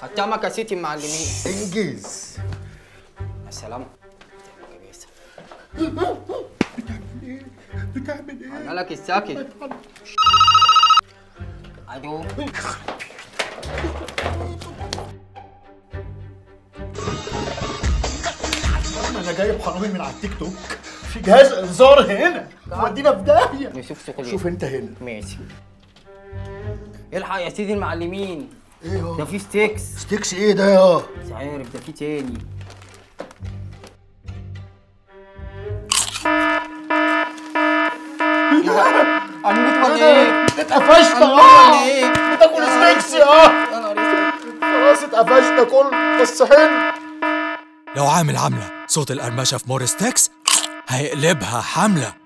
خدتها مكاسيتي المعلمين انجز يا سلام بتعمل ايه؟ مالك الساكت الو انا جايب حرامي من على التيك توك في جهاز انذار هنا ودينا في داهيه نشوف شغل شوف انت هنا ماشي الحق يا سيدي المعلمين ايه ده يا في ستيكس ستيكس ايه ده يا مش عارف ده في تاني عمود ولا ايه؟ اتقفشنا عمود اه ولا ايه؟ بتاكل ستيكس يا يا نهار اسود خلاص اتقفشنا كل بس حلو لو عامل عملة صوت القرمشة في مورستكس هيقلبها حملة